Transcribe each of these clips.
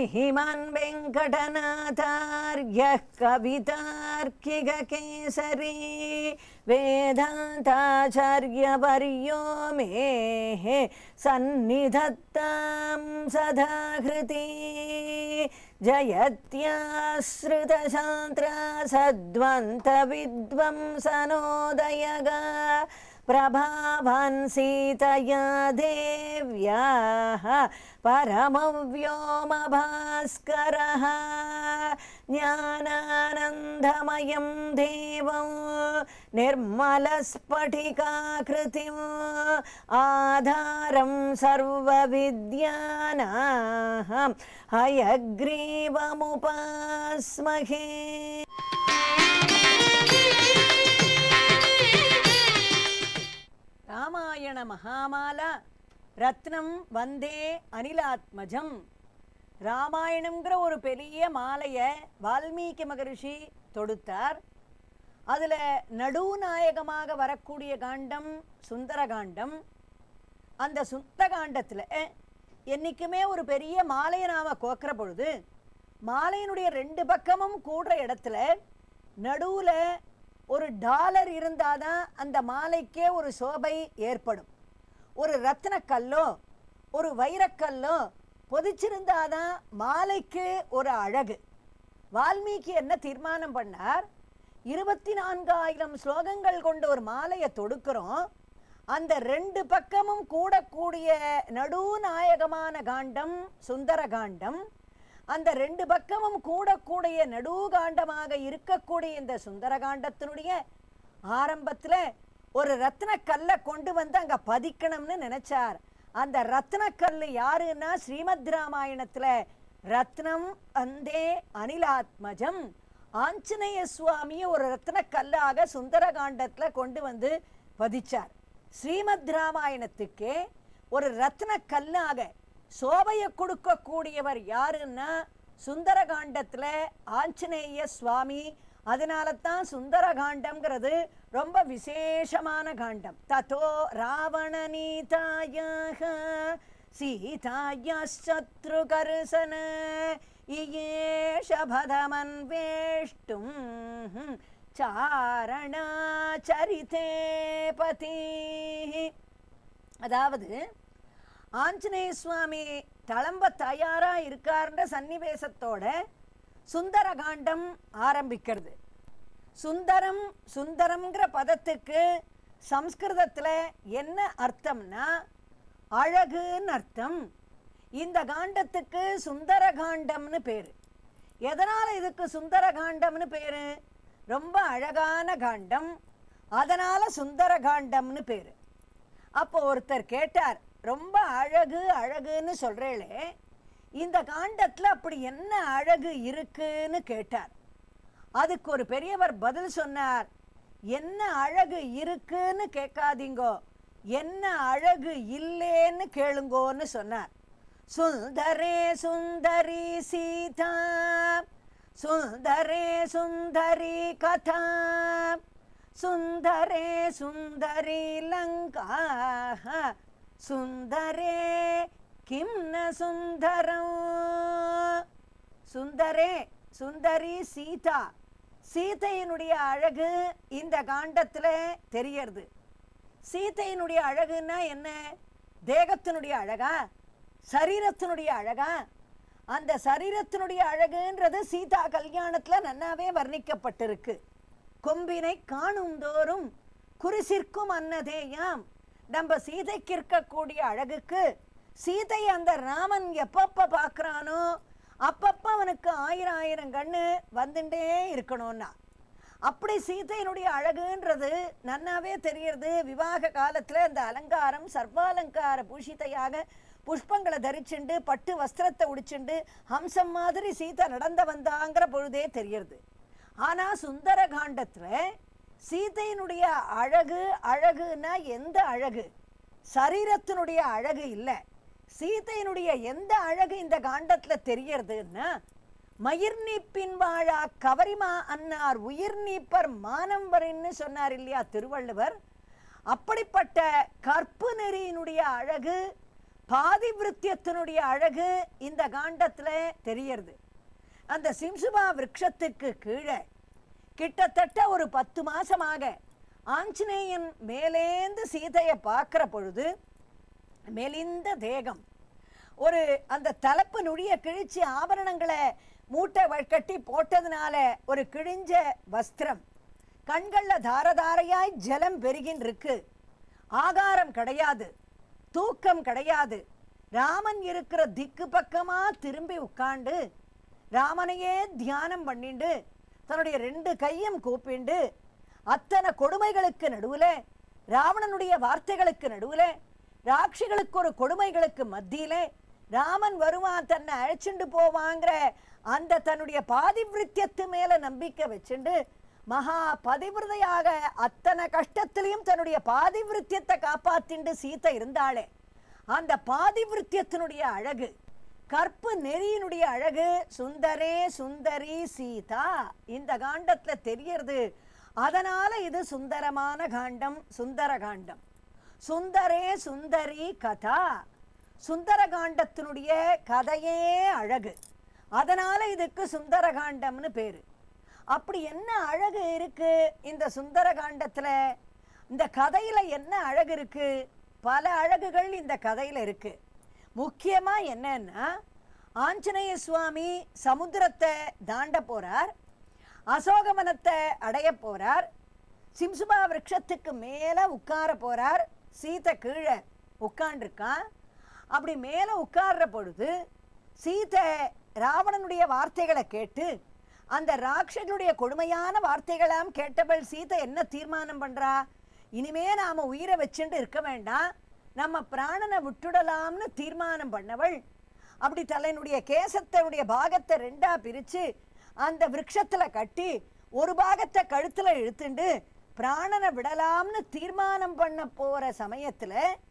श्रीमान् वेङ्कटनाथार्यः कवितार्किककेसरी वेदान्ताचार्यवर्यो मे सन्निधत्तां सदा हृति जयत्याश्रितशान्त्रा सद्वन्तविद्वंसनोदयगा प्रभावान् सीतया देव्याः परमव्योमभास्करः ज्ञानानन्दमयं देवं निर्मलस्फटिकाकृतिम् आधारं सर्वविद्यानां हयग्रीवमुपास्महे ராமாயண மகாமாலா ரத்னம் வந்தே அனிலாத்மஜம் ராமாயணம்ங்கிற ஒரு பெரிய மாலையை வால்மீகி மகரிஷி தொடுத்தார் அதில் நடுநாயகமாக வரக்கூடிய காண்டம் சுந்தர காண்டம் அந்த சுத்த காண்டத்தில் என்றைக்குமே ஒரு பெரிய மாலையை நாம் கோக்கிற பொழுது மாலையினுடைய ரெண்டு பக்கமும் கூடுற இடத்துல நடுவில் ஒரு டாலர் இருந்தாதான் அந்த மாலைக்கே ஒரு சோபை ஏற்படும் ஒரு ரத்னக்கல்லோ ஒரு வைரக்கல்லோ பொதிச்சிருந்தாதான் மாலைக்கு ஒரு அழகு வால்மீகி என்ன தீர்மானம் பண்ணார் இருபத்தி நான்காயிரம் ஸ்லோகங்கள் கொண்ட ஒரு மாலையை தொடுக்கிறோம் அந்த ரெண்டு பக்கமும் கூடக்கூடிய நடுநாயகமான காண்டம் சுந்தர காண்டம் அந்த ரெண்டு பக்கமும் கூடக்கூடிய நடுகாண்டமாக இருக்கக்கூடிய இந்த சுந்தரகாண்டத்தினுடைய ஆரம்பத்தில் ஒரு ரத்னக்கல்லை கொண்டு வந்து அங்கே பதிக்கணும்னு நினைச்சார் அந்த ரத்னக்கல் யாருன்னா ஸ்ரீமத் ராமாயணத்தில் ரத்னம் அந்தே அனிலாத்மஜம் ஆஞ்சநேய சுவாமியை ஒரு ரத்னக்கல்லாக சுந்தரகாண்டத்தில் கொண்டு வந்து பதிச்சார் ஸ்ரீமத் ராமாயணத்துக்கே ஒரு ரத்னக்கல்லாக சோபையை கொடுக்கக்கூடியவர் யாருன்னா சுந்தரகாண்டத்தில் ஆஞ்சநேய சுவாமி அதனால தான் சுந்தரகாண்டம்ங்கிறது ரொம்ப விசேஷமான காண்டம் ததோ ராவண நீதாயாக சீதாயத்ருகர்சன இயேஷபதமன் வேஷ்டும் சாரணாச்சரிதே பதி அதாவது ஆஞ்சநேய சுவாமி தளம்ப தயாரா இருக்கார்ன்ற சன்னிவேசத்தோட சுந்தரகாண்டம் ஆரம்பிக்கிறது சுந்தரம் சுந்தரம்ங்கிற பதத்துக்கு சம்ஸ்கிருதத்தில் என்ன அர்த்தம்னா அழகுன்னு அர்த்தம் இந்த காண்டத்துக்கு சுந்தரகாண்டம்னு பேர் எதனால் இதுக்கு சுந்தரகாண்டம்னு பேர் ரொம்ப அழகான காண்டம் அதனால் சுந்தரகாண்டம்னு பேர் அப்போ ஒருத்தர் கேட்டார் ரொம்ப அழகு அழகுன்னு சொல்கிறேளே இந்த காண்டத்தில் அப்படி என்ன அழகு இருக்குன்னு கேட்டார் அதுக்கு ஒரு பெரியவர் பதில் சொன்னார் என்ன அழகு இருக்குன்னு கேட்காதீங்கோ என்ன அழகு இல்லேன்னு கேளுங்கோன்னு சொன்னார் சுந்தரே சுந்தரி சீதா சுந்தரே சுந்தரி கதா சுந்தரே சுந்தரி லங்கா சுந்தரே கிம் ந சுந்தரம் சுந்தரே சுந்தரி சீதா சீதையினுடைய அழகு இந்த காண்டத்தில் தெரியறது சீதையினுடைய அழகுன்னா என்ன தேகத்தினுடைய அழகா சரீரத்தினுடைய அழகா அந்த சரீரத்தினுடைய அழகுன்றது சீதா கல்யாணத்தில் நன்னாவே வர்ணிக்கப்பட்டிருக்கு கொம்பினை காணும் தோறும் குறிசிற்கும் அன்னதேயாம் நம்ம சீதைக்கு இருக்கக்கூடிய அழகுக்கு சீதை அந்த ராமன் எப்பப்ப பார்க்குறானோ அப்பப்ப அவனுக்கு ஆயிரம் ஆயிரம் கண்ணு வந்துட்டே இருக்கணும்னா அப்படி சீதையினுடைய அழகுன்றது நன்னாவே தெரியறது விவாக காலத்தில் இந்த அலங்காரம் சர்வாலங்கார பூஷிதையாக புஷ்பங்களை தரிச்சுண்டு பட்டு வஸ்திரத்தை உடிச்சுண்டு ஹம்சம் மாதிரி சீதை நடந்த வந்தாங்கிற பொழுதே தெரியறது ஆனால் சுந்தர காண்டத்தில் சீதையினுடைய அழகு அழகுனா எந்த அழகு சரீரத்தினுடைய அழகு இல்லை சீதையினுடைய எந்த அழகு இந்த காண்டத்தில் தெரியறதுன்னா மயிர் நீப்பின் வாழா கவரிமா அன்னார் உயிர் நீப்பர் மானம் வரின்னு சொன்னார் இல்லையா திருவள்ளுவர் அப்படிப்பட்ட கற்பு நெறியினுடைய அழகு பாதிவிருத்தியத்தினுடைய அழகு இந்த காண்டத்துல தெரியறது அந்த சிம்சுபா விருட்சத்துக்கு கீழே கிட்டத்தட்ட ஒரு பத்து மாசமாக ஆஞ்சநேயன் மேலேந்து சீதையை பார்க்கிற பொழுது மெலிந்த தேகம் ஒரு அந்த தலப்பு நுடிய கிழிச்சு ஆபரணங்களை மூட்டை வ- கட்டி போட்டதுனால ஒரு கிழிஞ்ச வஸ்திரம் கண்கள்ல தாரதாரையாய் ஜலம் பெருகின் இருக்கு ஆகாரம் கிடையாது தூக்கம் கிடையாது ராமன் இருக்கிற திக்கு பக்கமா திரும்பி உட்கார்ந்து ராமனையே தியானம் பண்ணிண்டு தன்னுடைய ரெண்டு கையும் கூப்பிண்டு அத்தனை கொடுமைகளுக்கு நடுவுல ராவணனுடைய வார்த்தைகளுக்கு நடுவுல ராட்சிகளுக்கு ஒரு கொடுமைகளுக்கு மத்தியிலே ராமன் வருவான் தன்னை அழைச்சிண்டு போவாங்கிற அந்த தன்னுடைய பாதிவிருத்தியத்து மேல நம்பிக்கை வச்சுண்டு மகா பதிவிரதையாக அத்தனை கஷ்டத்திலையும் தன்னுடைய பாதிவிருத்தியத்தை காப்பாத்திண்டு சீத்தை இருந்தாளே அந்த பாதிவிருத்தியத்தினுடைய அழகு கற்பு நெறியினுடைய அழகு சுந்தரே சுந்தரி சீதா இந்த காண்டத்துல தெரியறது அதனால இது சுந்தரமான காண்டம் சுந்தர காண்டம் சுந்தரே சுந்தரி கதா சுந்தர காண்டத்தினுடைய கதையே அழகு அதனால இதுக்கு சுந்தர காண்டம்னு பேரு அப்படி என்ன அழகு இருக்கு இந்த சுந்தர காண்டத்துல இந்த கதையில என்ன அழகு இருக்கு பல அழகுகள் இந்த கதையில இருக்கு முக்கியமா என்னன்னா ஆஞ்சநேய சுவாமி சமுத்திரத்தை தாண்ட போறார் அசோகவனத்தை அடைய போறார் சிம்சுபா விருட்சத்துக்கு மேல உட்கார போறார் சீதை கீழே உட்காண்டிருக்கான் அப்படி மேல உட்கார்ற பொழுது சீதை ராவணனுடைய வார்த்தைகளை கேட்டு அந்த ராட்சர்களுடைய கொடுமையான வார்த்தைகளாம் கேட்டவள் சீதை என்ன தீர்மானம் பண்றா இனிமே நாம உயிரை வச்சுட்டு இருக்க வேண்டாம் நம்ம பிராணனை விட்டுடலாம்னு தீர்மானம் பண்ணவள் அப்படி தலையினுடைய கேசத்தினுடைய பாகத்தை ரெண்டா பிரிச்சு அந்த விருட்சத்துல கட்டி ஒரு பாகத்தை கழுத்துல இழுத்துண்டு பிராணனை விடலாம்னு தீர்மானம் பண்ண போற சமயத்துல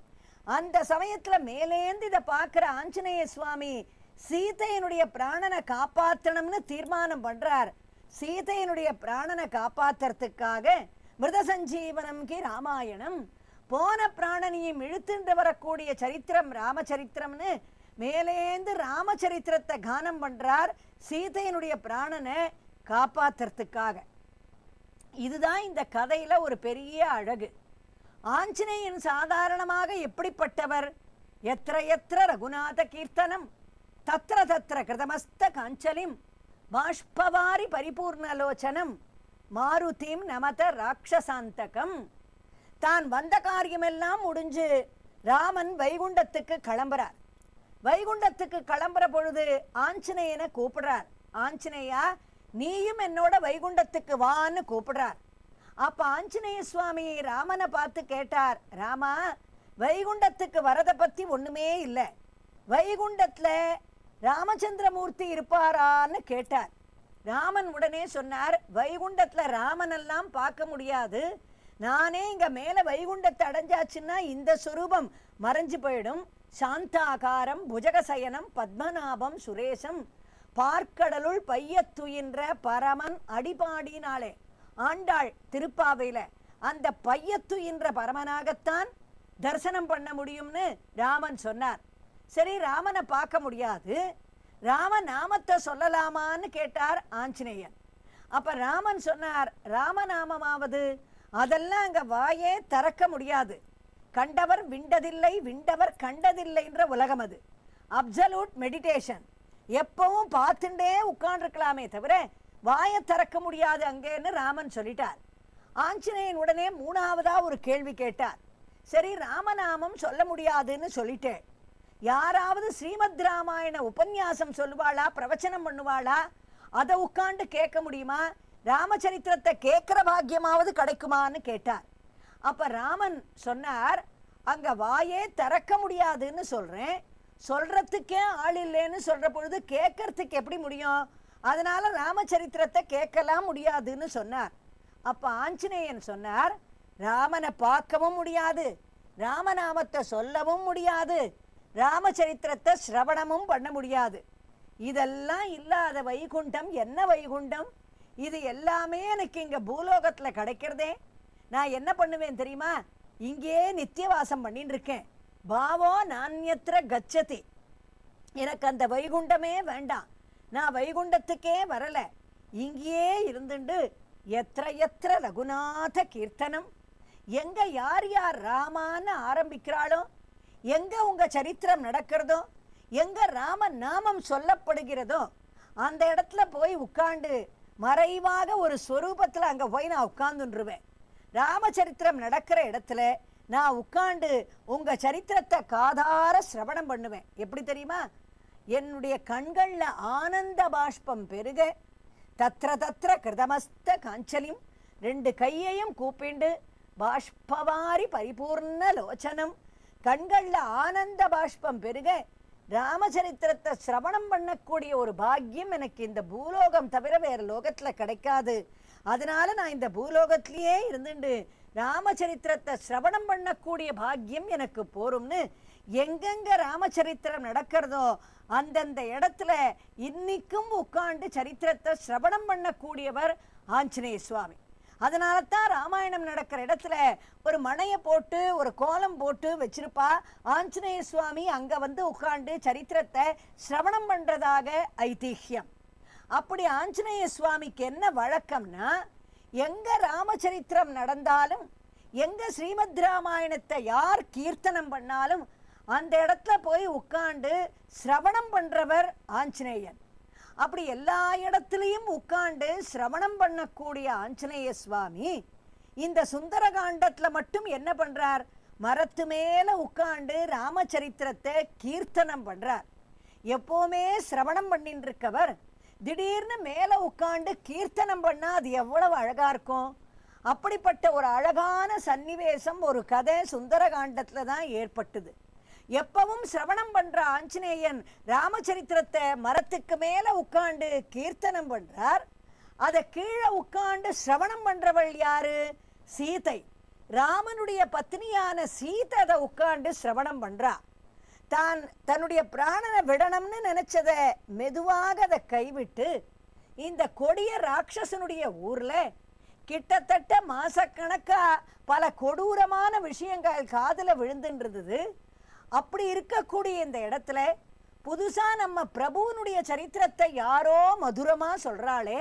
அந்த சமயத்துல மேலேந்து இதை பார்க்கிற ஆஞ்சநேய சுவாமி சீதையினுடைய பிராணனை காப்பாத்தணும்னு தீர்மானம் பண்றார் சீதையினுடைய பிராணனை காப்பாத்துறதுக்காக மிருத சஞ்சீவனம் கி ராமாயணம் போன பிராணனையும் இழுத்துண்டு வரக்கூடிய சரித்திரம் ராமச்சரித்திரம்னு மேலேந்து ராமச்சரித்திரத்தை கானம் பண்றார் சீதையினுடைய பிராணனை காப்பாத்துறதுக்காக இதுதான் இந்த கதையில ஒரு பெரிய அழகு ஆஞ்சநேயன் சாதாரணமாக எப்படிப்பட்டவர் எத்திர எத்திர ரகுநாத கீர்த்தனம் தத்திர தத்திர கிருதமஸ்த காஞ்சலிம் பாஷ்பவாரி பரிபூர்ணலோச்சனம் மாருதிம் நமத ராட்சசாந்தகம் தான் வந்த காரியமெல்லாம் முடிஞ்சு ராமன் வைகுண்டத்துக்கு கிளம்புறார் வைகுண்டத்துக்கு கிளம்புற பொழுது ஆஞ்சநேயனை கூப்பிடுறார் ஆஞ்சநேயா நீயும் என்னோட வைகுண்டத்துக்கு வான்னு கூப்பிடுறார் அப்ப ஆஞ்சநேய சுவாமி ராமனை பார்த்து கேட்டார் ராமா வைகுண்டத்துக்கு வரத பத்தி ஒண்ணுமே இல்லை வைகுண்டத்துல ராமச்சந்திரமூர்த்தி இருப்பாரான்னு கேட்டார் ராமன் உடனே சொன்னார் வைகுண்டத்துல ராமனெல்லாம் பார்க்க முடியாது நானே இங்க மேல வைகுண்டத்தை அடைஞ்சாச்சுன்னா இந்த சுரூபம் மறைஞ்சு போயிடும் சாந்தாகாரம் புஜகசயனம் பத்மநாபம் சுரேசம் பார்க்கடலுள் பையத்துயின்ற பரமன் அடிபாடினாலே ஆண்டாள் திருப்பாவையில அந்த பையத்துயின்ற பரமனாகத்தான் தரிசனம் பண்ண முடியும்னு ராமன் சொன்னார் சரி ராமனை பார்க்க முடியாது ராம நாமத்தை சொல்லலாமான்னு கேட்டார் ஆஞ்சநேயன் அப்ப ராமன் சொன்னார் ராமநாமமாவது அதெல்லாம் அங்க வாயே திறக்க முடியாது கண்டவர் விண்டதில்லை விண்டவர் கண்டதில்லைன்ற உலகம் அது அப்சல்யூட் மெடிடேஷன் எப்பவும் பார்த்துட்டே உட்கார்ந்துருக்கலாமே தவிர வாயை திறக்க முடியாது அங்கேன்னு ராமன் சொல்லிட்டார் ஆஞ்சநேயன் உடனே மூணாவதா ஒரு கேள்வி கேட்டார் சரி ராமநாமம் சொல்ல முடியாதுன்னு சொல்லிட்டேன் யாராவது ஸ்ரீமத் ராமாயண உபன்யாசம் சொல்லுவாளா பிரவச்சனம் பண்ணுவாளா அதை உட்காந்து கேட்க முடியுமா ராமச்சரித்திரத்தை கேட்கிற பாக்கியமாவது கிடைக்குமான்னு கேட்டார் அப்ப ராமன் சொன்னார் அங்க வாயே திறக்க முடியாதுன்னு சொல்றேன் சொல்றதுக்கே ஆள் இல்லைன்னு சொல்ற பொழுது கேட்கறதுக்கு எப்படி முடியும் அதனால ராமச்சரித்திரத்தை கேட்கலாம் முடியாதுன்னு சொன்னார் அப்ப ஆஞ்சநேயன் சொன்னார் ராமனை பார்க்கவும் முடியாது ராமநாமத்தை சொல்லவும் முடியாது ராமச்சரித்திரத்தை சிரவணமும் பண்ண முடியாது இதெல்லாம் இல்லாத வைகுண்டம் என்ன வைகுண்டம் இது எல்லாமே எனக்கு இங்க பூலோகத்துல கிடைக்கிறதே நான் என்ன பண்ணுவேன் தெரியுமா இங்கேயே நித்தியவாசம் பண்ணிட்டு இருக்கேன் பாவோ நானியத்திர கச்சதி எனக்கு அந்த வைகுண்டமே வேண்டாம் நான் வைகுண்டத்துக்கே வரல இங்கேயே இருந்துண்டு எத்திர எத்திர ரகுநாத கீர்த்தனம் எங்க யார் யார் ராமான்னு ஆரம்பிக்கிறாளோ எங்க உங்க சரித்திரம் நடக்கிறதோ எங்க ராம நாமம் சொல்லப்படுகிறதோ அந்த இடத்துல போய் உட்கார்ந்து மறைவாக ஒரு ஸ்வரூபத்துல அங்க போய் நான் உட்கார்ந்துருவேன் ராமச்சரித்திரம் நடக்கிற இடத்துல நான் உட்கார்ந்து உங்க சரித்திரத்தை காதார சிரவணம் பண்ணுவேன் எப்படி தெரியுமா என்னுடைய கண்கள்ல ஆனந்த பாஷ்பம் பெருக தத்ர தத்ர கிருதமஸ்த காஞ்சலியும் ரெண்டு கையையும் கூப்பிண்டு பாஷ்பவாரி பரிபூர்ண லோச்சனம் கண்கள்ல ஆனந்த பாஷ்பம் பெருக ராமச்சரித்திரத்தை சிரவணம் பண்ணக்கூடிய ஒரு பாக்கியம் எனக்கு இந்த பூலோகம் தவிர வேற லோகத்துல கிடைக்காது அதனால நான் இந்த பூலோகத்திலேயே இருந்துண்டு ராமச்சரித்திரத்தை சிரவணம் பண்ணக்கூடிய பாக்கியம் எனக்கு போரும்னு எங்கெங்க ராமச்சரித்திரம் நடக்கிறதோ அந்தந்த இடத்துல இன்னிக்கும் உட்கார்ந்து சரித்திரத்தை சிரவணம் பண்ணக்கூடியவர் ஆஞ்சநேய சுவாமி அதனால தான் ராமாயணம் நடக்கிற இடத்துல ஒரு மணையை போட்டு ஒரு கோலம் போட்டு வச்சிருப்பா ஆஞ்சநேய சுவாமி அங்க வந்து உட்கார்ந்து சரித்திரத்தை சிரவணம் பண்றதாக ஐதிஹ்யம் அப்படி ஆஞ்சநேய சுவாமிக்கு என்ன வழக்கம்னா எங்க ராமச்சரித்திரம் நடந்தாலும் எங்க ஸ்ரீமத் ராமாயணத்தை யார் கீர்த்தனம் பண்ணாலும் அந்த இடத்துல போய் உட்கார்ந்து சிரவணம் பண்றவர் ஆஞ்சநேயன் அப்படி எல்லா இடத்துலையும் உட்கார்ந்து சிரவணம் பண்ணக்கூடிய ஆஞ்சநேய சுவாமி இந்த சுந்தரகாண்டத்துல மட்டும் என்ன பண்றார் மரத்து மேல உட்கார்ந்து ராமச்சரித்திரத்தை கீர்த்தனம் பண்றார் எப்பவுமே சிரவணம் பண்ணிட்டு இருக்கவர் திடீர்னு மேல உட்கார்ந்து கீர்த்தனம் பண்ணா அது எவ்வளவு அழகா இருக்கும் அப்படிப்பட்ட ஒரு அழகான சன்னிவேசம் ஒரு கதை சுந்தரகாண்டத்துல தான் ஏற்பட்டது எப்பவும் சிரவணம் பண்ற ஆஞ்சநேயன் ராமச்சரித்திரத்தை மரத்துக்கு மேல உட்கார்ந்து கீர்த்தனம் பண்றார் அத கீழே உட்கார்ந்து சிரவணம் பண்றவள் யாரு சீதை ராமனுடைய பத்னியான சீதை அதை உட்கார்ந்து சிரவணம் பண்றா தான் தன்னுடைய பிராணனை விடணும்னு நினைச்சத மெதுவாக அதை கைவிட்டு இந்த கொடிய ராட்சசனுடைய ஊர்ல கிட்டத்தட்ட மாசக்கணக்கா பல கொடூரமான விஷயங்கள் காதுல விழுந்துன்றது அப்படி இருக்கக்கூடிய இந்த இடத்துல புதுசா நம்ம பிரபுவனுடைய சரித்திரத்தை யாரோ மதுரமா சொல்றாளே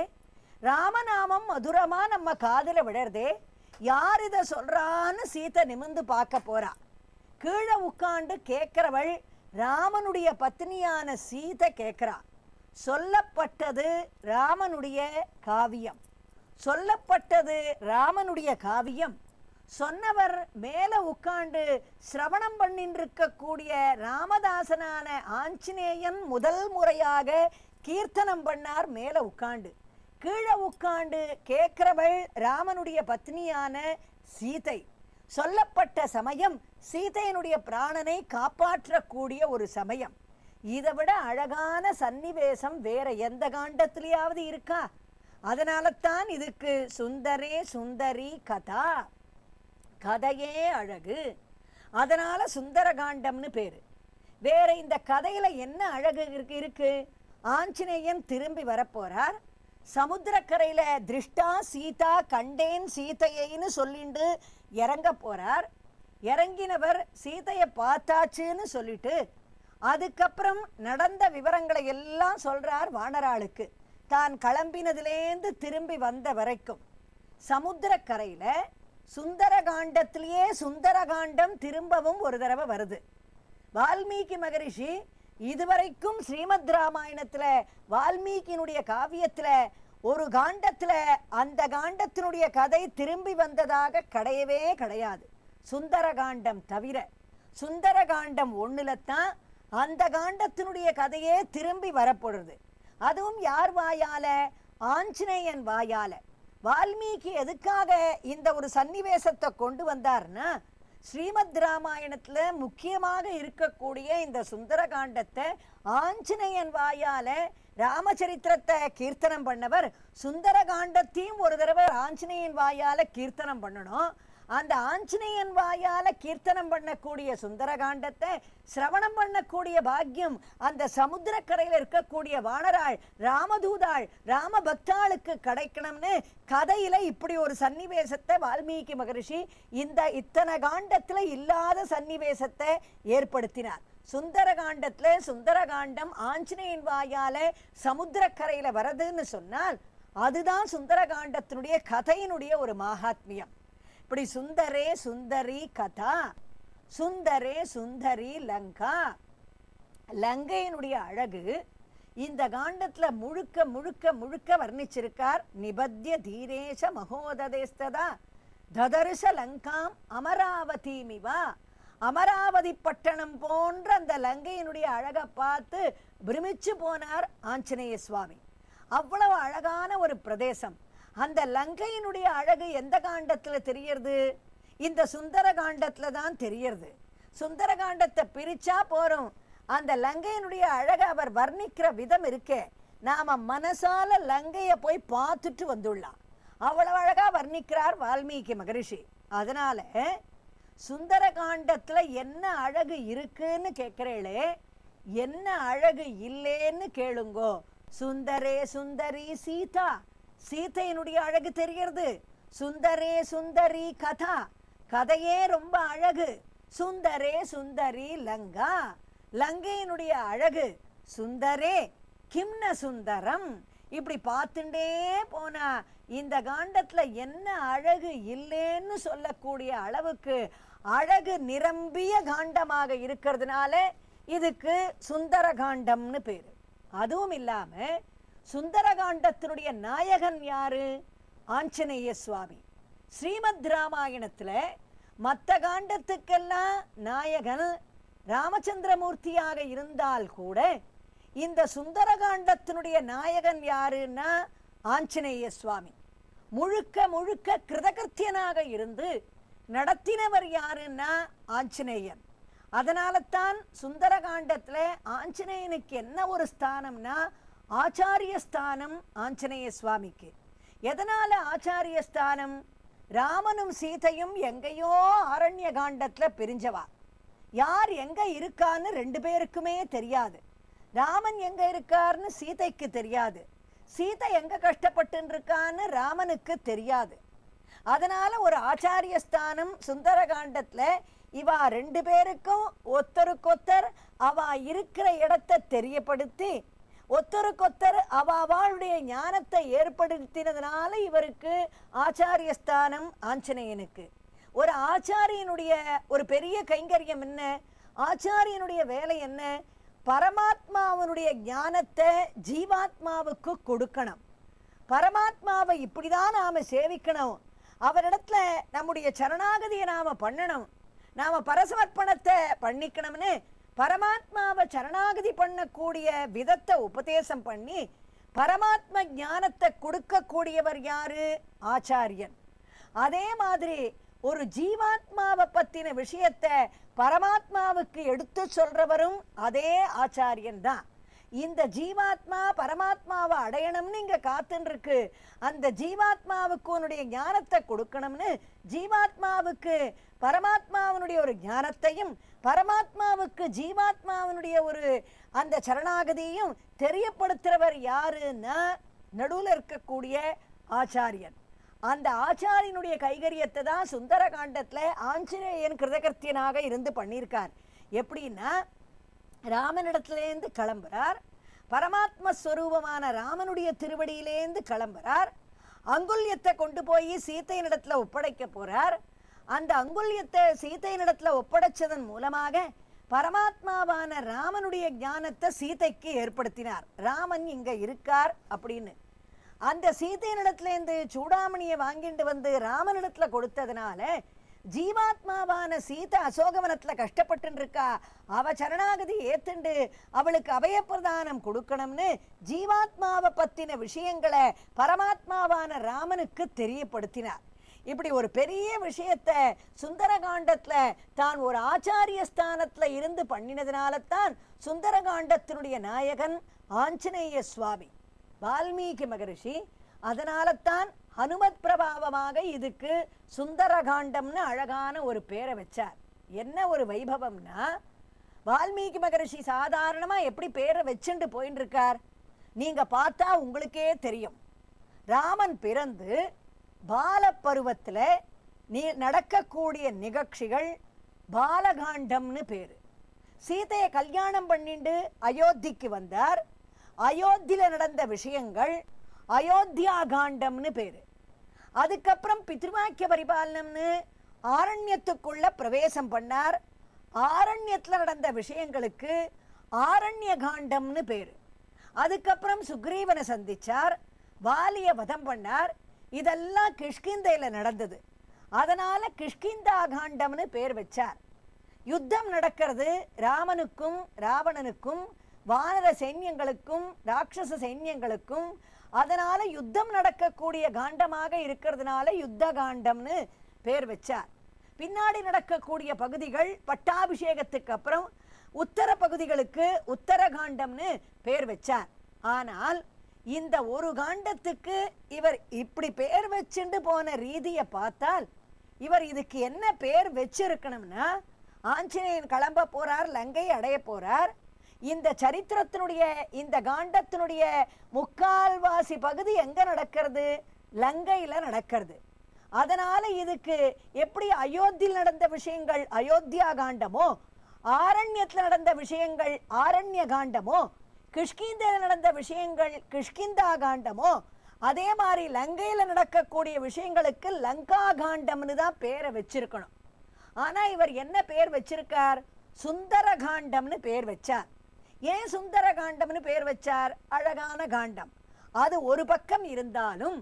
ராமநாமம் மதுரமா நம்ம காதுல விடறதே யார் இதை சொல்றான்னு சீதை நிமிந்து பார்க்க போறா கீழே உட்கார்ந்து கேட்கிறவள் ராமனுடைய பத்னியான சீதை கேட்கிறா சொல்லப்பட்டது ராமனுடைய காவியம் சொல்லப்பட்டது ராமனுடைய காவியம் சொன்னவர் மேல உட்கார்ந்து சிரவணம் பண்ணிட்டு இருக்கக்கூடிய ராமதாசனான ஆஞ்சநேயன் முதல் முறையாக கீர்த்தனம் பண்ணார் மேல உட்கார்ந்து கீழே உட்கார்ந்து கேட்கிறவள் ராமனுடைய பத்னியான சீதை சொல்லப்பட்ட சமயம் சீதையனுடைய பிராணனை காப்பாற்றக்கூடிய ஒரு சமயம் இதை விட அழகான சன்னிவேசம் வேற எந்த காண்டத்திலேயாவது இருக்கா அதனால தான் இதுக்கு சுந்தரே சுந்தரி கதா கதையே அழகு அதனால சுந்தரகாண்டம்னு பேரு வேற இந்த கதையில என்ன அழகு இருக்கு இருக்கு ஆஞ்சநேயன் திரும்பி வரப்போறார் சமுத்திரக்கரையில திருஷ்டா சீதா கண்டேன் சீதையைன்னு சொல்லிண்டு இறங்க போறார் இறங்கினவர் சீதையை பார்த்தாச்சுன்னு சொல்லிட்டு அதுக்கப்புறம் நடந்த விவரங்களை எல்லாம் சொல்றார் வானராளுக்கு தான் கிளம்பினதுலேருந்து திரும்பி வந்த வரைக்கும் சமுத்திரக்கரையில சுந்தரகாண்டத்திலேயே சுந்தரகாண்டம் திரும்பவும் ஒரு தடவை வருது வால்மீகி மகரிஷி இதுவரைக்கும் ஸ்ரீமத் ராமாயணத்துல வால்மீகியினுடைய காவியத்துல ஒரு காண்டத்துல அந்த காண்டத்தினுடைய கதை திரும்பி வந்ததாக கிடையவே கிடையாது சுந்தரகாண்டம் தவிர சுந்தரகாண்டம் ஒண்ணுல தான் அந்த காண்டத்தினுடைய கதையே திரும்பி வரப்படுறது அதுவும் யார் வாயால ஆஞ்சநேயன் வாயால வால்மீகி எதுக்காக இந்த ஒரு சன்னிவேசத்தை கொண்டு வந்தார்னா ஸ்ரீமத் ராமாயணத்துல முக்கியமாக இருக்கக்கூடிய இந்த சுந்தரகாண்டத்தை ஆஞ்சநேயன் வாயால ராமச்சரித்திரத்தை கீர்த்தனம் பண்ணவர் சுந்தரகாண்டத்தையும் ஒரு தடவை ஆஞ்சநேயன் வாயால கீர்த்தனம் பண்ணணும் அந்த ஆஞ்சநேயன் வாயால கீர்த்தனம் பண்ணக்கூடிய சுந்தரகாண்டத்தை சிரவணம் பண்ணக்கூடிய பாக்கியம் அந்த சமுத்திரக்கரையில் இருக்கக்கூடிய வானராள் ராமதூதாள் ராம பக்தாளுக்கு கிடைக்கணும்னு கதையில இப்படி ஒரு சன்னிவேசத்தை வால்மீகி மகரிஷி இந்த இத்தனை காண்டத்துல இல்லாத சன்னிவேசத்தை ஏற்படுத்தினார் சுந்தரகாண்டத்துல சுந்தரகாண்டம் ஆஞ்சநேயன் வாயால சமுத்திரக்கரையில வரதுன்னு சொன்னால் அதுதான் சுந்தரகாண்டத்தினுடைய கதையினுடைய ஒரு மகாத்மியம் இப்படி சுந்தரே சுந்தரி கதா சுந்தரே சுந்தரி லங்கா லங்கையினுடைய அழகு இந்த காண்டத்துல முழுக்க முழுக்க முழுக்க வர்ணிச்சிருக்கார் நிபத்திய தீரேஷ மகோததேஸ்ததா ததர்ஷ லங்காம் அமராவதிமிவா அமராவதி பட்டணம் போன்ற அந்த லங்கையினுடைய அழகை பார்த்து பிரமிச்சு போனார் ஆஞ்சநேய சுவாமி அவ்வளவு அழகான ஒரு பிரதேசம் அந்த லங்கையினுடைய அழகு எந்த காண்டத்துல தெரியறது இந்த சுந்தர காண்டத்துல தான் தெரியறது சுந்தர காண்டத்தை பிரிச்சா போறோம் அந்த லங்கையினுடைய அழகை அவர் வர்ணிக்கிற விதம் இருக்கே நாம மனசால லங்கைய போய் பார்த்துட்டு வந்துடலாம் அவ்வளவு அழகா வர்ணிக்கிறார் வால்மீகி மகரிஷி அதனால சுந்தர காண்டத்துல என்ன அழகு இருக்குன்னு கேட்கிறேளே என்ன அழகு இல்லேன்னு கேளுங்கோ சுந்தரே சுந்தரி சீதா சீதையினுடைய அழகு தெரியறது சுந்தரே சுந்தரி கதா கதையே ரொம்ப அழகு சுந்தரே சுந்தரி லங்கா லங்கையினுடைய அழகு சுந்தரே கிம்ன சுந்தரம் இப்படி பார்த்துட்டே போனா இந்த காண்டத்துல என்ன அழகு இல்லைன்னு சொல்லக்கூடிய அளவுக்கு அழகு நிரம்பிய காண்டமாக இருக்கிறதுனால இதுக்கு சுந்தர காண்டம்னு பேரு அதுவும் இல்லாம சுந்தர காண்டத்தினுடைய நாயகன் யாரு ஆஞ்சநேய சுவாமி ஸ்ரீமத் ராமாயணத்துல மற்ற காண்டத்துக்கெல்லாம் நாயகன் ராமச்சந்திரமூர்த்தியாக இருந்தால் கூட இந்த சுந்தரகாண்டத்தினுடைய நாயகன் யாருன்னா ஆஞ்சநேய சுவாமி முழுக்க முழுக்க கிருதகர்த்தியனாக இருந்து நடத்தினவர் யாருன்னா ஆஞ்சநேயன் அதனால தான் சுந்தரகாண்டத்துல ஆஞ்சநேயனுக்கு என்ன ஒரு ஸ்தானம்னா ஆச்சாரிய ஸ்தானம் ஆஞ்சநேய சுவாமிக்கு எதனால ஆச்சாரிய ஸ்தானம் ராமனும் சீதையும் எங்கேயோ ஆரண்ய காண்டத்துல பிரிஞ்சவா யார் எங்க இருக்கான்னு ரெண்டு பேருக்குமே தெரியாது ராமன் எங்க இருக்காருன்னு சீதைக்கு தெரியாது சீதை எங்க கஷ்டப்பட்டு இருக்கான்னு ராமனுக்கு தெரியாது அதனால ஒரு ஆச்சாரிய ஸ்தானம் சுந்தரகாண்டத்துல இவா ரெண்டு பேருக்கும் ஒத்தருக்கொத்தர் அவ இருக்கிற இடத்தை தெரியப்படுத்தி ஒத்தருக்கொத்தர் அவ அவளுடைய ஞானத்தை ஏற்படுத்தினதுனால இவருக்கு ஆச்சாரிய ஸ்தானம் ஆஞ்சநேயனுக்கு ஒரு ஆச்சாரியனுடைய ஒரு பெரிய கைங்கரியம் என்ன ஆச்சாரியனுடைய வேலை என்ன பரமாத்மாவனுடைய ஞானத்தை ஜீவாத்மாவுக்கு கொடுக்கணும் பரமாத்மாவை இப்படிதான் நாம சேவிக்கணும் அவரிடத்துல நம்முடைய சரணாகதியை நாம பண்ணணும் நாம பரசமர்ப்பணத்தை பண்ணிக்கணும்னு பரமாத்மாவை சரணாகதி பண்ணக்கூடிய விதத்தை உபதேசம் பண்ணி பரமாத்ம ஞானத்தை கொடுக்கக்கூடியவர் யாரு ஆச்சாரியன் அதே மாதிரி ஒரு ஜீவாத்மாவை பத்தின விஷயத்தை பரமாத்மாவுக்கு எடுத்து சொல்றவரும் அதே ஆச்சாரியன் தான் இந்த ஜீவாத்மா பரமாத்மாவை அடையணும்னு இங்க காத்துன்னு இருக்கு அந்த ஜீவாத்மாவுக்கு உன்னுடைய ஞானத்தை கொடுக்கணும்னு ஜீவாத்மாவுக்கு பரமாத்மாவனுடைய ஒரு ஞானத்தையும் பரமாத்மாவுக்கு ஜீவாத்மாவனுடைய ஒரு அந்த சரணாகதியையும் தெரியப்படுத்துறவர் யாருன்னா நடுவுல இருக்கக்கூடிய ஆச்சாரியன் அந்த ஆச்சாரியனுடைய கைகரியத்தை தான் சுந்தர காண்டத்துல ஆஞ்சநேயன் கிருதகர்த்தியனாக இருந்து பண்ணியிருக்கார் எப்படின்னா ராமனிடத்திலேருந்து கிளம்புறார் பரமாத்ம ஸ்வரூபமான ராமனுடைய திருவடியிலேருந்து கிளம்புறார் அங்குல்யத்தை கொண்டு போய் சீத்தையனிடத்துல ஒப்படைக்க போறார் அந்த அங்குல்யத்தை சீத்தையனிடத்துல ஒப்படைச்சதன் மூலமாக பரமாத்மாவான ராமனுடைய ஞானத்தை சீதைக்கு ஏற்படுத்தினார் ராமன் இங்க இருக்கார் அப்படின்னு அந்த சீதையனிடத்திலேருந்து சூடாமணியை வாங்கிட்டு வந்து ராமனிடத்துல கொடுத்ததுனால ஜீவாத்மாவான சீதை அசோகவனத்துல கஷ்டப்பட்டு இருக்கா அவ சரணாகதி ஏத்துண்டு அவளுக்கு அபயப்பிரதானம் கொடுக்கணும்னு ஜீவாத்மாவை பத்தின விஷயங்களை பரமாத்மாவான ராமனுக்கு தெரியப்படுத்தினார் இப்படி ஒரு பெரிய விஷயத்த சுந்தரகாண்டத்துல தான் ஒரு ஆச்சாரிய ஸ்தானத்துல இருந்து பண்ணினதுனால தான் சுந்தரகாண்டத்தினுடைய நாயகன் ஆஞ்சநேய சுவாமி வால்மீகி மகரிஷி அதனால தான் ஹனுமத் பிரபாவமாக இதுக்கு சுந்தரகாண்டம்னு அழகான ஒரு பேரை வச்சார் என்ன ஒரு வைபவம்னா வால்மீகி மகரிஷி சாதாரணமா எப்படி பேரை வச்சுட்டு போயின்னு இருக்கார் நீங்க பார்த்தா உங்களுக்கே தெரியும் ராமன் பிறந்து பாலப்பருவத்துல நீ நடக்கக்கூடிய நிகழ்ச்சிகள் பாலகாண்டம்னு பேரு சீதையை கல்யாணம் பண்ணிண்டு அயோத்திக்கு வந்தார் அயோத்தியில நடந்த விஷயங்கள் அயோத்தியா காண்டம்னு பேரு அதுக்கப்புறம் பித்ருவாக்கிய பரிபாலனம்னு ஆரண்யத்துக்குள்ள பிரவேசம் பண்ணார் ஆரண்யத்துல நடந்த விஷயங்களுக்கு ஆரண்ய காண்டம்னு பேரு அதுக்கப்புறம் சுக்ரீவனை சந்திச்சார் வாலிய வதம் பண்ணார் இதெல்லாம் கிஷ்கிந்தையில நடந்தது அதனால கிஷ்கிந்தா காண்டம்னு பேர் வச்சார் யுத்தம் நடக்கிறது ராமனுக்கும் ராவணனுக்கும் வானர சைன்யங்களுக்கும் ராட்சச சைன்யங்களுக்கும் அதனால யுத்தம் நடக்கக்கூடிய காண்டமாக இருக்கிறதுனால யுத்த காண்டம்னு பேர் வச்சார் பின்னாடி நடக்கக்கூடிய பகுதிகள் பட்டாபிஷேகத்துக்கு அப்புறம் உத்தர பகுதிகளுக்கு உத்தரகாண்டம்னு பேர் வச்சார் ஆனால் இந்த ஒரு காண்டத்துக்கு இவர் இப்படி பேர் வச்சுண்டு போன ரீதியை பார்த்தால் இவர் இதுக்கு என்ன பேர் வச்சிருக்கணும்னா ஆஞ்சநேயன் கிளம்ப போறார் லங்கை அடைய போறார் இந்த சரித்திரத்தினுடைய இந்த காண்டத்தினுடைய முக்கால்வாசி பகுதி எங்க நடக்கிறது லங்கையில நடக்கிறது அதனால இதுக்கு எப்படி அயோத்தியில் நடந்த விஷயங்கள் அயோத்தியா காண்டமோ ஆரண்யத்தில் நடந்த விஷயங்கள் ஆரண்ய காண்டமோ கிஷ்கிந்தையில் நடந்த விஷயங்கள் கிஷ்கிந்தா காண்டமோ அதே மாதிரி லங்கையில நடக்கக்கூடிய விஷயங்களுக்கு லங்கா காண்டம்னு தான் பேரை வச்சிருக்கணும் ஆனா இவர் என்ன பேர் வச்சிருக்கார் சுந்தர காண்டம்னு பேர் வச்சார் ஏன் சுந்தர காண்டம்னு பேர் வச்சார் அழகான காண்டம் அது ஒரு பக்கம் இருந்தாலும்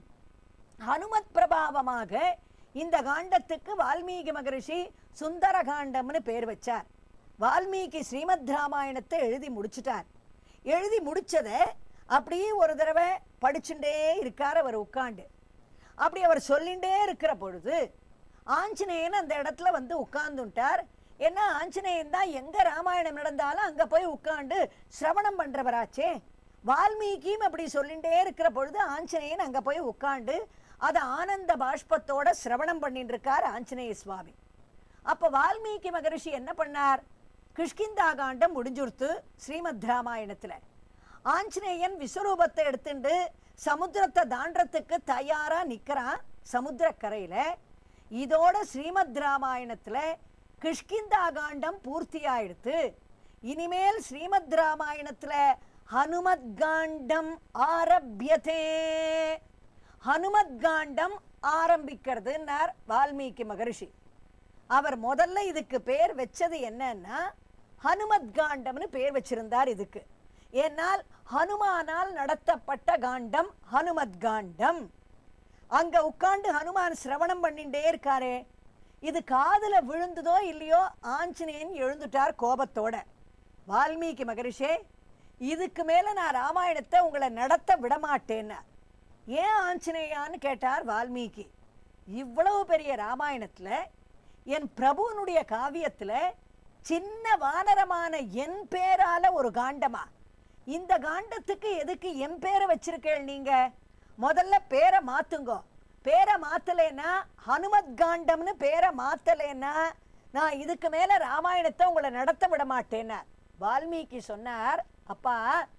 ஹனுமத் பிரபாவமாக இந்த காண்டத்துக்கு வால்மீகி மகரிஷி சுந்தர காண்டம்னு பேர் வச்சார் வால்மீகி ஸ்ரீமத் ராமாயணத்தை எழுதி முடிச்சிட்டார் எழுதி முடிச்சதை அப்படியே ஒரு தடவை படிச்சுட்டே இருக்கார் அவர் உட்காண்டு அப்படி அவர் சொல்லிண்டே இருக்கிற பொழுது ஆஞ்சநேயன் அந்த இடத்துல வந்து உட்கார்ந்துட்டார் ஏன்னா ஆஞ்சநேயன் தான் எங்க ராமாயணம் நடந்தாலும் அங்க போய் உட்கார்ந்து சிரவணம் பண்றவராச்சே வால்மீகியும் அப்படி சொல்லிண்டே இருக்கிற பொழுது ஆஞ்சநேயன் அங்க போய் உட்கார்ந்து அதை ஆனந்த பாஷ்பத்தோட சிரவணம் பண்ணிட்டு இருக்கார் ஆஞ்சநேய சுவாமி அப்ப வால்மீகி மகரிஷி என்ன பண்ணார் கிஷ்கிந்தா காண்டம் முடிஞ்சுடுத்து ஸ்ரீமத் ராமாயணத்துல ஆஞ்சநேயன் விஸ்வரூபத்தை எடுத்துண்டு சமுத்திரத்தை தாண்டறதுக்கு தயாரா நிக்கிறான் சமுத்திரக்கரையில இதோட ஸ்ரீமத் ராமாயணத்துல கிஷ்கிந்தா காண்டம் பூர்த்தி ஆயிடுத்து இனிமேல் ஸ்ரீமத் ராமாயணத்துல ஹனுமத் காண்டம் ஆரம்பியதே ஹனுமத் காண்டம் ஆரம்பிக்கிறதுன்னார் வால்மீகி மகரிஷி அவர் முதல்ல இதுக்கு பேர் வச்சது என்னன்னா ஹனுமத் காண்டம்னு பேர் வச்சிருந்தார் இதுக்கு ஏனால் ஹனுமானால் நடத்தப்பட்ட காண்டம் ஹனுமத் காண்டம் அங்க உட்கார்ந்து ஹனுமான் சிரவணம் பண்ணிட்டே இருக்காரே இது காதுல விழுந்ததோ இல்லையோ ஆஞ்சநேயன் எழுந்துட்டார் கோபத்தோட வால்மீகி மகரிஷே இதுக்கு மேல நான் ராமாயணத்தை உங்களை நடத்த விடமாட்டேன்னார் ஏன் ஆஞ்சநேயான்னு கேட்டார் வால்மீகி இவ்வளவு பெரிய ராமாயணத்துல என் பிரபுவனுடைய காவியத்துல சின்ன வானரமான என் பேரால ஒரு காண்டமா இந்த காண்டத்துக்கு எதுக்கு என் பேரை வச்சிருக்கேள் நீங்க முதல்ல பேரை மாத்துங்கோ பேரை மாத்தலைன்னா ஹனுமத் காண்டம்னு பேரை மாத்தலைன்னா நான் இதுக்கு மேல ராமாயணத்தை உங்களை நடத்த விட மாட்டேன்னார் வால்மீகி சொன்னார் அப்பா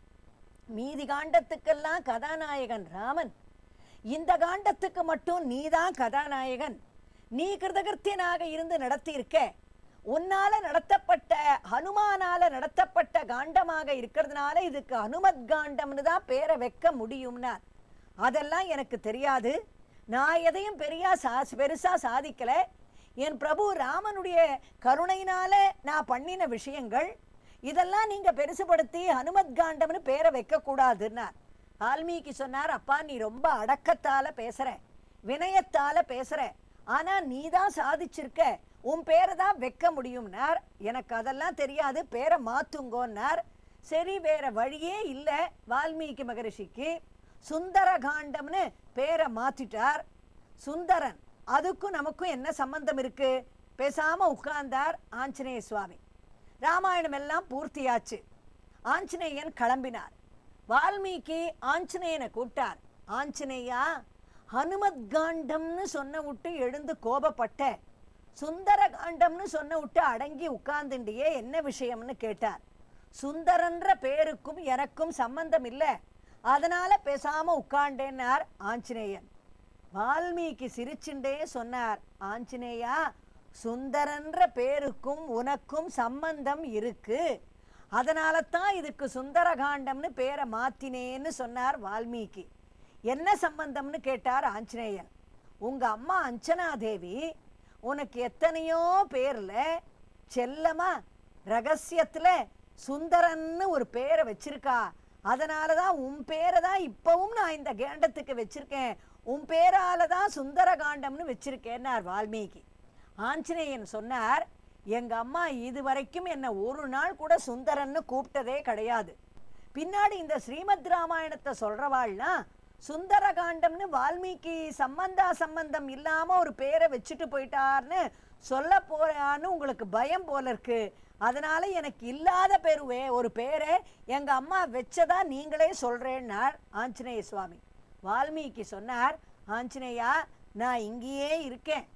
மீதி காண்டத்துக்கெல்லாம் கதாநாயகன் ராமன் இந்த காண்டத்துக்கு மட்டும் நீதான் கதாநாயகன் நீ கிருதகிருத்தியனாக இருந்து நடத்தியிருக்க உன்னால நடத்தப்பட்ட ஹனுமானால நடத்தப்பட்ட காண்டமாக இருக்கிறதுனால இதுக்கு ஹனுமத் காண்டம்னு தான் பேரை வைக்க முடியும்னா அதெல்லாம் எனக்கு தெரியாது நான் எதையும் பெரியா சா பெருசா சாதிக்கல என் பிரபு ராமனுடைய கருணையினால நான் பண்ணின விஷயங்கள் இதெல்லாம் நீங்க பெருசுபடுத்தி ஹனுமத் காண்டம்னு பேரை வைக்க கூடாதுன்னார் வால்மீகி சொன்னார் அப்பா நீ ரொம்ப அடக்கத்தால பேசுற வினயத்தால பேசுற ஆனா நீ தான் சாதிச்சிருக்க உன் பேரை தான் வைக்க முடியும்னார் எனக்கு அதெல்லாம் தெரியாது பேரை மாத்துங்கோன்னார் சரி வேற வழியே இல்லை வால்மீகி மகரிஷிக்கு சுந்தர காண்டம்னு பேரை மாத்திட்டார் சுந்தரன் அதுக்கும் நமக்கும் என்ன சம்பந்தம் இருக்கு பேசாம உட்கார்ந்தார் ஆஞ்சநேய சுவாமி ராமாயணம் எல்லாம் பூர்த்தியாச்சு ஆஞ்சநேயன் கிளம்பினார் வால்மீகி ஆஞ்சநேயனை கூப்பிட்டார் ஆஞ்சநேயா ஹனுமத் காண்டம்னு சொன்ன விட்டு எழுந்து கோபப்பட்ட சுந்தர காண்டம்னு சொன்ன விட்டு அடங்கி உட்கார்ந்துண்டியே என்ன விஷயம்னு கேட்டார் சுந்தரன்ற பேருக்கும் எனக்கும் சம்பந்தம் இல்லை அதனால பேசாம உட்கார்ந்தேன்னார் ஆஞ்சநேயன் வால்மீகி சிரிச்சுண்டே சொன்னார் ஆஞ்சநேயா சுந்தரன்ற பேருக்கும் உனக்கும் சம்பந்தம் இருக்கு அதனால தான் இதுக்கு சுந்தரகாண்டம்னு பேரை மாத்தினேன்னு சொன்னார் வால்மீகி என்ன சம்பந்தம்னு கேட்டார் ஆஞ்சநேயன் உங்க அம்மா அஞ்சனா தேவி உனக்கு எத்தனையோ பேர்ல செல்லமா ரகசியத்துல சுந்தரன்னு ஒரு பேரை வச்சிருக்கா அதனால தான் உன் பேரை தான் இப்பவும் நான் இந்த கேண்டத்துக்கு வச்சிருக்கேன் உன் பேரால தான் சுந்தர காண்டம்னு வச்சிருக்கேன்னார் வால்மீகி ஆஞ்சநேயன் சொன்னார் எங்க அம்மா இது வரைக்கும் என்ன ஒரு நாள் கூட சுந்தரன்னு கூப்பிட்டதே கிடையாது பின்னாடி இந்த ஸ்ரீமத் ராமாயணத்தை சொல்றவாள்னா சுந்தர காண்டம்னு வால்மீகி சம்பந்தா சம்பந்தம் இல்லாம ஒரு பேரை வச்சுட்டு போயிட்டார்னு சொல்ல போறான்னு உங்களுக்கு பயம் போல இருக்கு அதனால எனக்கு இல்லாத பேருவே ஒரு பேரை எங்க அம்மா வச்சதா நீங்களே சொல்றேன்னார் ஆஞ்சநேய சுவாமி வால்மீகி சொன்னார் ஆஞ்சநேயா நான் இங்கேயே இருக்கேன்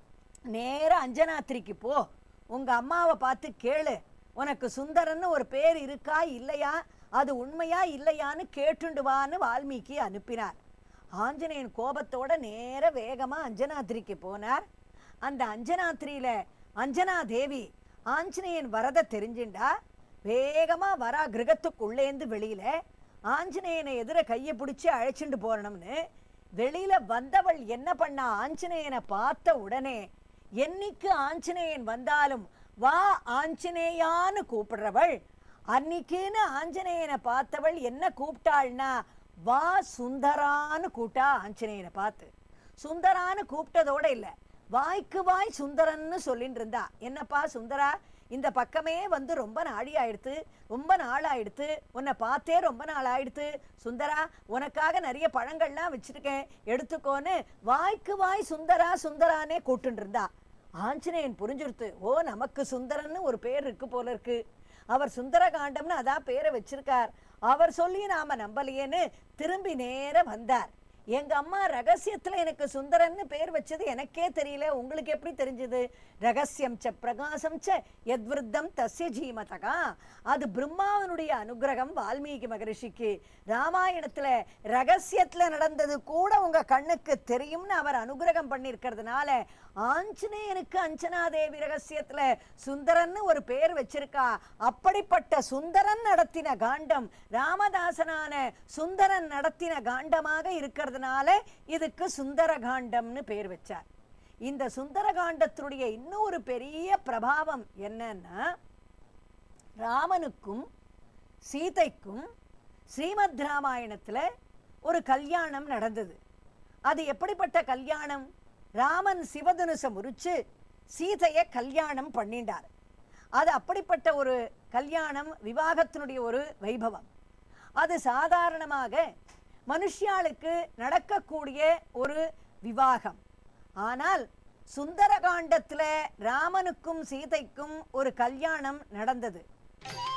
நேரா அஞ்சனாத்திரிக்கு போ உங்க அம்மாவை பார்த்து கேளு உனக்கு சுந்தரன்னு ஒரு பேர் இருக்கா இல்லையா அது உண்மையா இல்லையான்னு கேட்டுண்டு வான்னு வால்மீகி அனுப்பினார் ஆஞ்சநேயன் கோபத்தோட நேர வேகமா அஞ்சனாத்திரிக்கு போனார் அந்த அஞ்சனாத்திரியில அஞ்சனா தேவி ஆஞ்சநேயன் வரத தெரிஞ்சுண்டா வேகமா வரா கிரகத்துக்குள்ளேந்து வெளியில ஆஞ்சநேயனை எதிர கையை பிடிச்சி அழைச்சிட்டு போறணும்னு வெளியில வந்தவள் என்ன பண்ணா ஆஞ்சநேயனை பார்த்த உடனே என்னைக்கு ஆஞ்சநேயன் வந்தாலும் வா ஆஞ்சநேயான்னு கூப்பிடுறவள் அன்னைக்குன்னு ஆஞ்சநேயனை பார்த்தவள் என்ன கூப்பிட்டாள்னா வா சுந்தரான்னு கூப்பிட்டா ஆஞ்சநேயனை பார்த்து சுந்தரான்னு கூப்பிட்டதோட இல்லை வாய்க்கு வாய் சுந்தரன்னு சொல்லிட்டு இருந்தா என்னப்பா சுந்தரா இந்த பக்கமே வந்து ரொம்ப நாடி ஆயிடுத்து ரொம்ப நாள் ஆயிடுத்து உன்னை பார்த்தே ரொம்ப நாள் ஆயிடுத்து சுந்தரா உனக்காக நிறைய பழங்கள்லாம் வச்சிருக்கேன் எடுத்துக்கோன்னு வாய்க்கு வாய் சுந்தரா சுந்தரானே கூட்டுன்னு இருந்தா ஆஞ்சநேயன் புரிஞ்சுடுத்து ஓ நமக்கு சுந்தரன்னு ஒரு பேர் இருக்கு போல இருக்கு அவர் சுந்தரகாண்டம்னு அதான் பேரை வச்சிருக்கார் அவர் சொல்லி நாம நம்பலையேன்னு திரும்பி நேர வந்தார் எங்க அம்மா ரகசியத்துல எனக்கு சுந்தரன்னு பேர் வச்சது எனக்கே தெரியல உங்களுக்கு எப்படி தெரிஞ்சது ரகசியம் ச பிரகாசம் ச எத்விருத்தம் தஸ்ய ஜீமதகா அது பிரம்மாவனுடைய அனுகிரகம் வால்மீகி மகரிஷிக்கு ராமாயணத்துல ரகசியத்துல நடந்தது கூட உங்க கண்ணுக்கு தெரியும்னு அவர் அனுகிரகம் பண்ணியிருக்கிறதுனால ஆஞ்சநேயனுக்கு அஞ்சனாதேவி ரகசியத்துல சுந்தரன்னு ஒரு பேர் வச்சிருக்கா அப்படிப்பட்ட சுந்தரன் நடத்தின காண்டம் ராமதாசனான சுந்தரன் நடத்தின காண்டமாக இருக்கிறதுனால இதுக்கு சுந்தர காண்டம்னு பேர் வச்சார் இந்த சுந்தர காண்டத்தினுடைய இன்னொரு பெரிய பிரபாவம் என்னன்னா ராமனுக்கும் சீதைக்கும் ஸ்ரீமத் ராமாயணத்துல ஒரு கல்யாணம் நடந்தது அது எப்படிப்பட்ட கல்யாணம் ராமன் சிவதனுச முறிச்சு சீதையை கல்யாணம் பண்ணிண்டார் அது அப்படிப்பட்ட ஒரு கல்யாணம் விவாகத்தினுடைய ஒரு வைபவம் அது சாதாரணமாக மனுஷியாளுக்கு நடக்கக்கூடிய ஒரு விவாகம் ஆனால் சுந்தரகாண்டத்துல ராமனுக்கும் சீதைக்கும் ஒரு கல்யாணம் நடந்தது